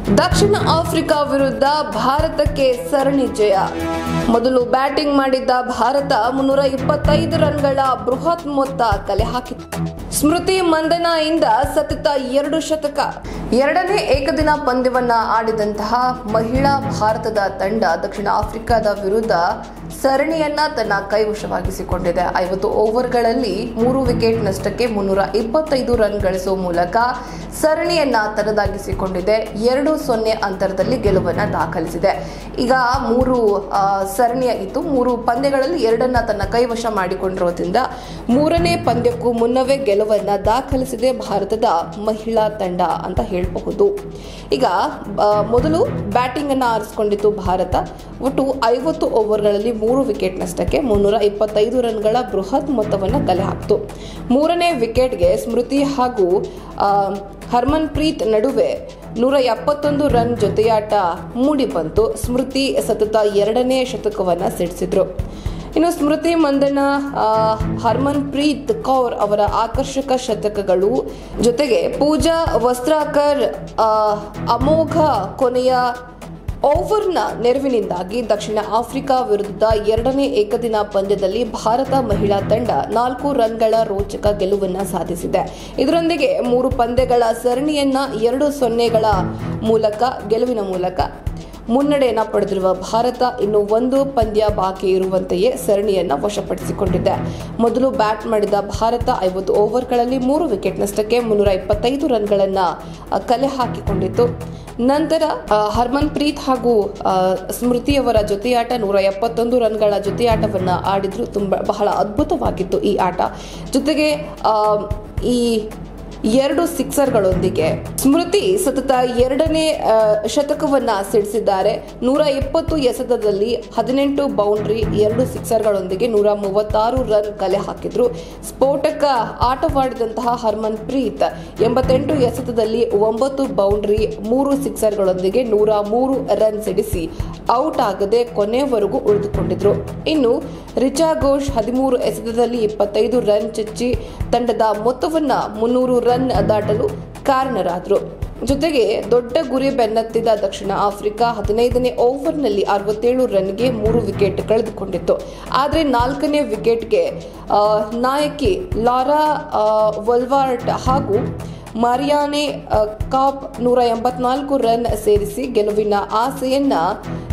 ದಕ್ಷಿಣ ಆಫ್ರಿಕಾ ವಿರುದ್ಧ ಭಾರತಕ್ಕೆ ಸರಣಿ ಜಯ ಮೊದಲು ಬ್ಯಾಟಿಂಗ್ ಮಾಡಿದ್ದ ಭಾರತ ಮುನ್ನೂರ ಇಪ್ಪತ್ತೈದು ರನ್ಗಳ ಬೃಹತ್ ಮೊತ್ತ ಕಲೆ ಹಾಕಿತು ಸ್ಮೃತಿ ಮಂದನ ಇಂದ ಸತತ ಎರಡು ಶತಕ ಎರಡನೇ ಏಕದಿನ ಪಂದ್ಯವನ್ನ ಆಡಿದಂತಹ ಮಹಿಳಾ ಭಾರತದ ತಂಡ ದಕ್ಷಿಣ ಆಫ್ರಿಕಾದ ವಿರುದ್ಧ ಸರಣಿಯನ್ನ ತನ್ನ ಕೈವಶವಾಗಿಸಿಕೊಂಡಿದೆ ಐವತ್ತು ಓವರ್ಗಳಲ್ಲಿ ಮೂರು ವಿಕೆಟ್ ನಷ್ಟಕ್ಕೆ ಮುನ್ನೂರ ಇಪ್ಪತ್ತೈದು ರನ್ ಗಳಿಸುವ ಮೂಲಕ ಸರಣಿಯನ್ನ ತನ್ನದಾಗಿಸಿಕೊಂಡಿದೆ ಎರಡು ಸೊನ್ನೆ ಅಂತರದಲ್ಲಿ ಗೆಲುವನ್ನ ದಾಖಲಿಸಿದೆ ಈಗ ಮೂರು ಆ, ಸರಣಿಯಾಗಿತ್ತು ಮೂರು ಪಂದ್ಯಗಳಲ್ಲಿ ಎರಡನ್ನ ತನ್ನ ಕೈವಶ ಮಾಡಿಕೊಂಡಿರೋದ್ರಿಂದ ಮೂರನೇ ಪಂದ್ಯಕ್ಕೂ ಮುನ್ನವೇ ಗೆಲುವನ್ನ ದಾಖಲಿಸಿದೆ ಭಾರತದ ಮಹಿಳಾ ತಂಡ ಅಂತ ಹೇಳಬಹುದು ಈಗ ಆ, ಮೊದಲು ಬ್ಯಾಟಿಂಗ್ ಅನ್ನ ಆರಿಸಿಕೊಂಡಿತ್ತು ಭಾರತ ಒಟ್ಟು ಐವತ್ತು ಓವರ್ಗಳಲ್ಲಿ ಮೂರು ವಿಕೆಟ್ ನಷ್ಟಕ್ಕೆ ಮುನ್ನೂರ ಇಪ್ಪತ್ತೈದು ರನ್ಗಳ ಬೃಹತ್ ಮೊತ್ತವನ್ನು ಕಲೆ ಹಾಕಿತು ಮೂರನೇ ವಿಕೆಟ್ಗೆ ಸ್ಮೃತಿ ಹಾಗೂ ಆ, ಹರ್ಮನ್ ಪ್ರೀತ್ ನಡುವೆ ನೂರ ಎಪ್ಪತ್ತೊಂದು ರನ್ ಜೊತೆಯಾಟ ಮೂಡಿ ಬಂತು ಸ್ಮೃತಿ ಸತತ ಎರಡನೇ ಶತಕವನ್ನು ಸಿಡಿಸಿದ್ರು ಇನ್ನು ಸ್ಮೃತಿ ಮಂದನ ಆ, ಹರ್ಮನ್ ಪ್ರೀತ್ ಕೌರ್ ಅವರ ಆಕರ್ಷಕ ಶತಕಗಳು ಜೊತೆಗೆ ಪೂಜಾ ವಸ್ತ್ರಾಕರ್ ಆ, ಅಮೋಘ ಕೊನೆಯ ಓವರ್ನ ನೆರವಿನಿಂದಾಗಿ ದಕ್ಷಿಣ ಆಫ್ರಿಕಾ ವಿರುದ್ಧ ಎರಡನೇ ಏಕದಿನ ಪಂದ್ಯದಲ್ಲಿ ಭಾರತ ಮಹಿಳಾ ತಂಡ ನಾಲ್ಕು ರನ್ಗಳ ರೋಚಕ ಗೆಲುವನ್ನು ಸಾಧಿಸಿದೆ ಇದರೊಂದಿಗೆ ಮೂರು ಪಂದ್ಯಗಳ ಸರಣಿಯನ್ನ ಎರಡು ಸೊನ್ನೆಗಳ ಮೂಲಕ ಗೆಲುವಿನ ಮೂಲಕ ಮುನ್ನಡೆಯನ್ನ ಪಡೆದಿರುವ ಭಾರತ ಇನ್ನು ಒಂದು ಪಂದ್ಯ ಬಾಕಿ ಇರುವಂತೆಯೇ ಸರಣಿಯನ್ನ ವಶಪಡಿಸಿಕೊಂಡಿದೆ ಮೊದಲು ಬ್ಯಾಟ್ ಮಾಡಿದ ಭಾರತ ಐವತ್ತು ಓವರ್ಗಳಲ್ಲಿ ಮೂರು ವಿಕೆಟ್ ನಷ್ಟಕ್ಕೆ ಮುನ್ನೂರ ಇಪ್ಪತ್ತೈದು ರನ್ಗಳನ್ನ ಆ, ಕಲೆ ಹಾಕಿಕೊಂಡಿತ್ತು ನಂತರ ಆ, ಹರ್ಮನ್ ಪ್ರೀತ್ ಹಾಗೂ ಆ, ಸ್ಮೃತಿಯವರ ಜೊತೆಯಾಟ ನೂರ ಎಪ್ಪತ್ತೊಂದು ರನ್ಗಳ ಜೊತೆಯಾಟವನ್ನ ಆಡಿದ್ರು ತುಂಬಾ ಬಹಳ ಅದ್ಭುತವಾಗಿತ್ತು ಈ ಆಟ ಜೊತೆಗೆ ಆ, ಈ ಎರಡು ಸಿಕ್ಸರ್ಗಳೊಂದಿಗೆ ಸ್ಮೃತಿ ಸತತ ಎರಡನೇ ಆ, ಶತಕವನ್ನ ಸಿಡಿಸಿದ್ದಾರೆ ನೂರ ಇಪ್ಪತ್ತು ಎಸೆತದಲ್ಲಿ ಹದಿನೆಂಟು ಬೌಂಡ್ರಿ ಎರಡು ಸಿಕ್ಸರ್ಗಳೊಂದಿಗೆ ನೂರ ಮೂವತ್ತಾರು ರನ್ ಕಲೆ ಹಾಕಿದ್ರು ಸ್ಫೋಟಕ ಆಟವಾಡಿದಂತಹ ಹರ್ಮನ್ ಪ್ರೀತ್ ಎಂಬತ್ತೆಂಟು ಎಸೆತದಲ್ಲಿ ಒಂಬತ್ತು ಬೌಂಡ್ರಿ ಮೂರು ಸಿಕ್ಸರ್ಗಳೊಂದಿಗೆ ನೂರ ಮೂರು ರನ್ ಸಿಡಿಸಿ ಔಟ್ ಆಗದೆ ಕೊನೆಯವರೆಗೂ ಉಳಿದುಕೊಂಡಿದ್ರು ಇನ್ನು ರಿಚಾ ಘೋಷ್ ಹದಿಮೂರು ಎಸೆತದಲ್ಲಿ ಇಪ್ಪತ್ತೈದು ರನ್ ಚಚ್ಚಿ ತಂಡದ ಮೊತ್ತವನ್ನ ಮುನ್ನೂರು ರನ್ ದಾಟಲು ಕಾರಣರಾದರು ಜೊತೆಗೆ ದೊಡ್ಡ ಗುರಿ ಬೆನ್ನತ್ತಿದ ದಕ್ಷಿಣ ಆಫ್ರಿಕಾ ಹದಿನೈದನೇ ಓವರ್ನಲ್ಲಿ ಅರವತ್ತೇಳು ರನ್ಗೆ ಮೂರು ವಿಕೆಟ್ ಕಳೆದುಕೊಂಡಿತ್ತು ಆದರೆ ನಾಲ್ಕನೇ ವಿಕೆಟ್ಗೆ ಆ, ನಾಯಕಿ ಲಾರಾ ಆ, ವಲ್ವಾರ್ಟ್ ಹಾಗೂ ಮಾರಿಯಾನೆ ಆ, ಕಾಪ್ ನೂರ ಎಂಬತ್ನಾಲ್ಕು ರನ್ ಸೇರಿಸಿ ಗೆಲುವಿನ ಆಸೆಯನ್ನ